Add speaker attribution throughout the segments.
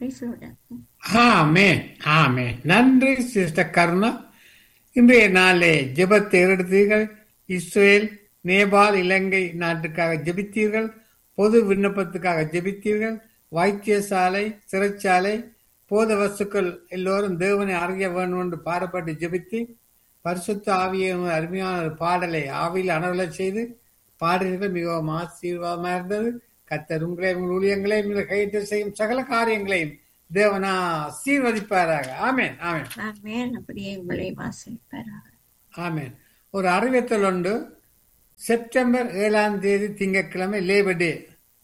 Speaker 1: பேசுவோட
Speaker 2: ஆமென் ஆமென் நன்றி சிஸ்டர் கருணா இன்றைய நாளே ஜெபத்தை எடுத்தீர்கள் இஸ்ரேல் நேபாள் இலங்கை நாட்டுக்காக ஜெபித்தீர்கள் பொது விண்ணப்பத்துக்காக ஜெபித்தீர்கள் வைத்தியசாலை சிறைச்சாலை போத வஸ்துக்கள் எல்லோரும் தேவனை அறிய வேண்டும் என்று பாடப்பட்டு ஜெபித்து பரிசுத்த ஆவிய அருமையான ஒரு பாடலை ஆவியில் அனவலை செய்து பாடுகிறீர்கள் மிகவும் ஆசீர்வாதமாக இருந்தது கத்தர் உங்களை உங்கள் ஊழியங்களையும் உங்களை கையிட்டு செய்யும் சகல காரியங்களையும் தேவனா ஆசீர்வதிப்பாராக ஆமென் ஆமென்
Speaker 1: ஆமென் அப்படியே உங்களை வாசிப்பாராக
Speaker 2: ஆமென் ஒரு அறிவித்தல் உண்டு செப்டம்பர் ஏழாம் தேதி திங்கட்கிழமை லேபர் டே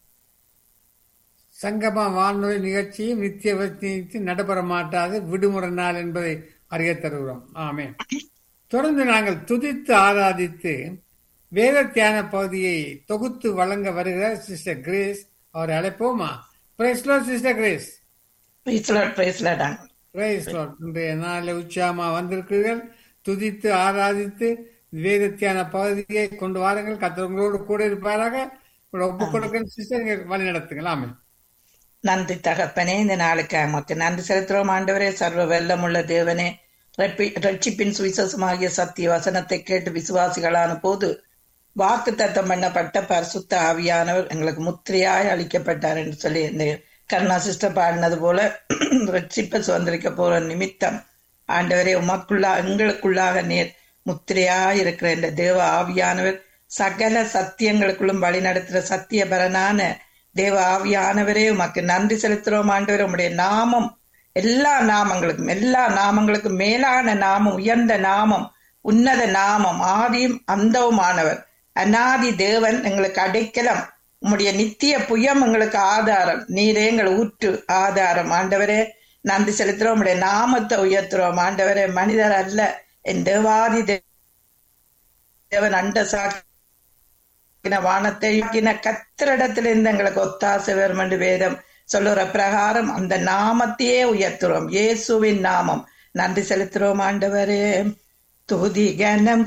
Speaker 2: சங்கமா வானொலி நிகழ்ச்சியும் நித்திய நிகழ்ச்சி நடைபெற மாட்டாது விடுமுறை நாள் என்பதை அறிய தருகிறோம் ஆமென் தொடர்ந்து நாங்கள் துதித்து ஆராதித்து வேத தியான பகுதியை தொகுத்து வழங்க வருகிறார் சிஸ்டர் கிரேஸ் அவரை அழைப்போமா பிரைஸ்லோ சிஸ்டர் கிரேஸ்
Speaker 3: பிரைஸ்லாட் பிரைஸ்லாடாங்க
Speaker 2: பிரைஸ் லார்ட். இன்றைய நாளில் உச்சாமா வந்திருக்கிறீர்கள் துதித்து ஆராதித்து வேதத்தியான பகுதியை கொண்டு வாருங்கள் கத்தவங்களோடு கூட இருப்பாராக உங்களை ஒப்புக் கொடுக்கிற சிஸ்டர் வழி நடத்துங்கள் ஆமென்
Speaker 3: நன்றி தகப்பனே இந்த நாளுக்கு எமக்கு நன்றி செலுத்துறோம் ஆண்டவரே சர்வ வெள்ளமுள்ள தேவனே ரட்பி- ரட்சிப்பின் சுவிசேஷமாகிய சத்திய வசனத்தை கேட்டு விசுவாசிகளான போது வாக்கு தத்தம் பண்ணப்பட்ட பரிசுத்த ஆவியானவர் எங்களுக்கு முத்திரையாய் அளிக்கப்பட்டார் என்று சொல்லி இந்த கருணா சிஸ்டர் பாடினது போல ரட்சிப்பை சுதந்திரிக்க போற நிமித்தம் ஆண்டவரே உமக்குள்ளா எங்களுக்குள்ளாக நேர் முத்திரையாய் இருக்கிற இந்த தேவ ஆவியானவர் சகல சத்தியங்களுக்குள்ளும் வழி நடத்துகிற சத்தியபரனான தேவ ஆவியானவரே உமக்கு நன்றி செலுத்துறோம் ஆண்டவர் உம்முடைய நாமம் எல்லா நாமங்களுக்கும் எல்லா நாமங்களுக்கும் மேலான நாமம் உயர்ந்த நாமம் உன்னத நாமம் ஆதியும் அந்தவுமானவர் அநாதி தேவன் எங்களுக்கு அடைக்கலம் உம்முடைய நித்திய புயம் எங்களுக்கு ஆதாரம் நீரே எங்கள் ஊற்று ஆதாரம் ஆண்டவரே நன்றி செலுத்துறோம் உம்முடைய நாமத்தை உயர்த்துறோம் ஆண்டவரே மனிதர் அல்ல என் தேவாதி தேவன் அண்ட சாக்கின வானத்தை ஆக்கின கத்திரிடத்திலிருந்து எங்களுக்கு ஒத்தாசை வரும் என்று வேதம் சொல்லுற பிரகாரம் அந்த நாமத்தையே உயர்த்துறோம் இயேசுவின் நாமம் நன்றி செலுத்துறோம் ஆண்டவரே துதி கனம்